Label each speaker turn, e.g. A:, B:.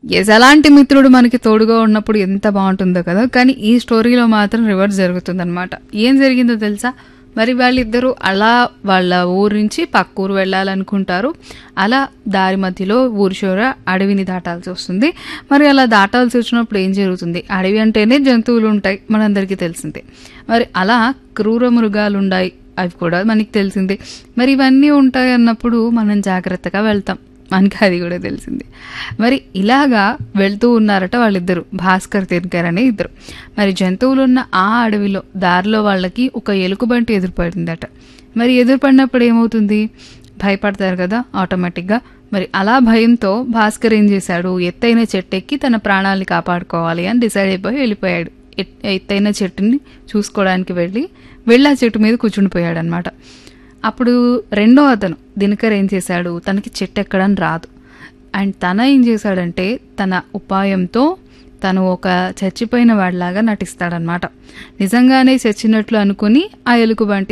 A: yes అలాంటి మిత్రుడు మనకి తోడుగా ఉన్నప్పుడు ఎంత బాగుంటుందో కదా కానీ ఈ స్టోరీలో మాత్రం రివర్స్ జరుగుతుందన్నమాట ఏం జరిగిందో తెలుసా మరి వాళ్ళిద్దరూ అలా వాళ్ళ ఊరు నుంచి పక్క ఊరు వెళ్ళాలనుకుంటారు అలా దారి మధ్యలో ఊరి చివర అడవిని దాటాల్సి వస్తుంది మరి అలా దాటాల్సి వచ్చినప్పుడు ఏం జరుగుతుంది అడవి అంటేనే జంతువులు ఉంటాయి మనందరికీ తెలిసిందే మరి అలా క్రూర మృగాలు ఉన్నాయి అవి కూడా మనకి తెలిసిందే మరి ఇవన్నీ ఉంటాయి అన్నప్పుడు మనం జాగ్రత్తగా వెళ్తాం మనకి అది కూడా తెలిసింది మరి ఇలాగా వెళ్తూ ఉన్నారట వాళ్ళిద్దరు భాస్కర్ తినకర్ అనే ఇద్దరు మరి జంతువులు ఉన్న ఆ అడవిలో దారిలో వాళ్ళకి ఒక ఎలుకబంటి ఎదురుపడిందట మరి ఎదురుపడినప్పుడు ఏమవుతుంది భయపడతారు కదా ఆటోమేటిక్గా మరి అలా భయంతో భాస్కర్ ఏం చేశాడు ఎత్తైన చెట్టు ఎక్కి తన ప్రాణాలని కాపాడుకోవాలి అని డిసైడ్ అయిపోయి వెళ్ళిపోయాడు ఎత్- ఎత్తైన చెట్టుని చూసుకోవడానికి వెళ్ళి వెళ్ళి ఆ చెట్టు మీద కూర్చుండిపోయాడు అనమాట అప్పుడు రెండో అతను దినకర్ ఏం చేశాడు తనకి చెట్టు ఎక్కడం రాదు అండ్ తన ఏం చేశాడంటే తన ఉపాయంతో తను ఒక చచ్చిపోయిన వాడిలాగా నటిస్తాడనమాట నిజంగానే చచ్చినట్లు అనుకుని ఆ ఎలుగుబంటి